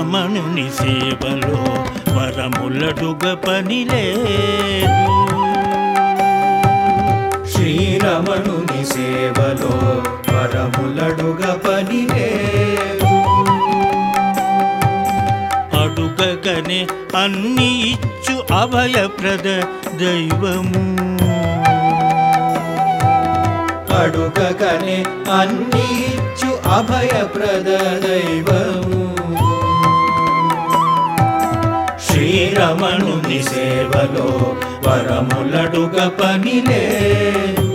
శ్రీరమణుని సేవలో వరములడుగ పని లేదు శ్రీరమణుని సేవలో వరములడుగ పని లేదు అడుగగనే అన్ని ఇచ్చు అభయప్రద దైవము అడుగకనే అన్ని ఇచ్చు అభయప్రద దైవము శ్రీరమణుని సేవలో వరములడుగ పని లేదు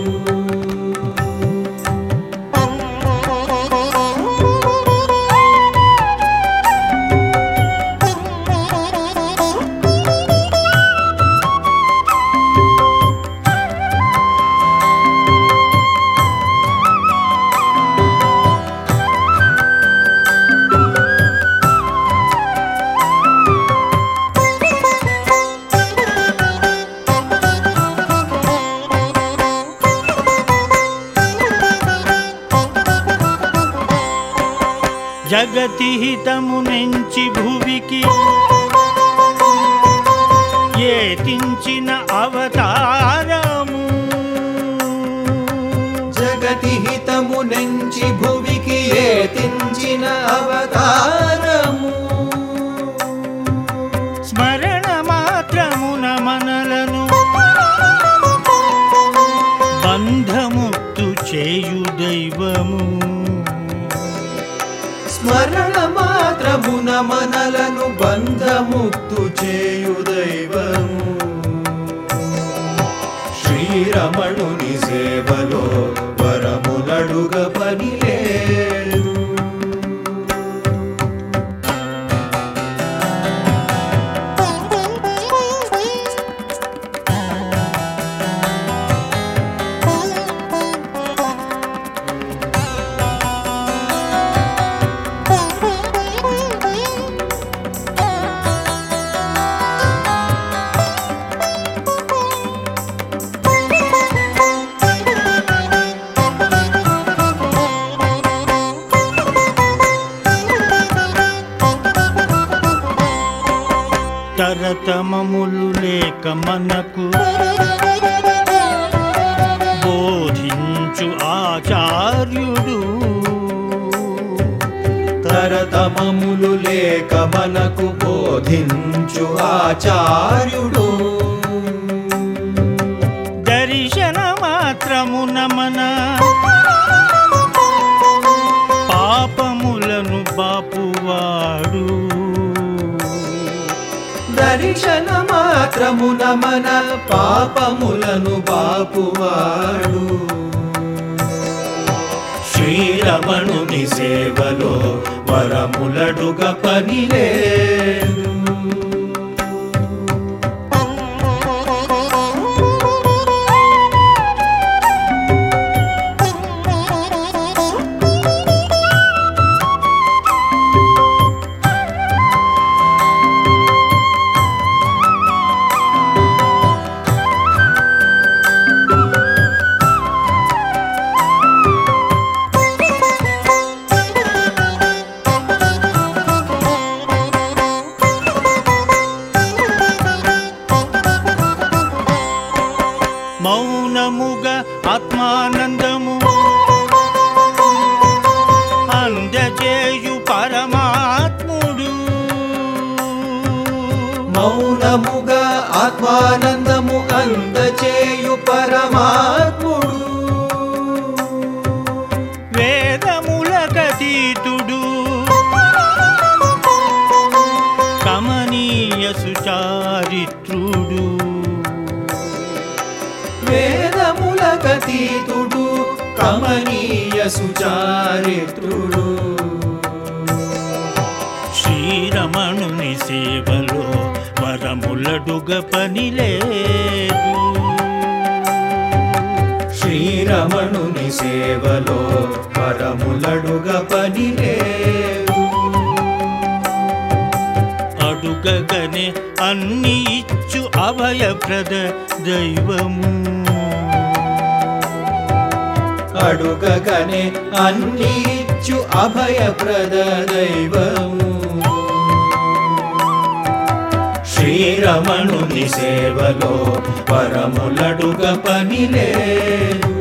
జగతి హితము నుంచి భువికి ఏతించిన అవతారము జగతి హితము నుంచి భువికి ఏతించిన అవతారము స్మరణ మాత్రమున మనలను బంధముక్తు చేయు దైవము స్మరణ మాత్రమున మనలను బంధముక్తు చేయు దైవము శ్రీరమణుని సేవలో వరములడుగ పని లేదు తరతమములు లేక మనకు బోధించు ఆచార్యుడు తరతమములు లేక మనకు బోధించు ఆచార్యుడు దర్శన మాత్రమున మన పాపములను బాపువాడు దర్శన మాత్రమున మన పాపములను బాపువాడు శ్రీరమణుని సేవలో వరములడుగ పని లేదు మౌనముగా ఆత్మానందము అందజేయు పరమాత్ముడు మౌనముగా ఆత్మానందము అందచేయు పరమాత్ముడు వేదములకతీతుడు కమనీయ సుచారిత్రుడు వేదములకతీతుడు కమనీయ సుచారిత్రుడు శ్రీరమణుని సేవలో వరములడుగ పని లేదు శ్రీరమణుని సేవలో పరములడుగ పని లేదు అడుగగనే అన్ని ఇచ్చు అభయప్రద దైవము అడుగగనే అన్ని ఇచ్చు అభయప్రద దైవము శ్రీరమణుని సేవలో వరములడుగ పని లేదు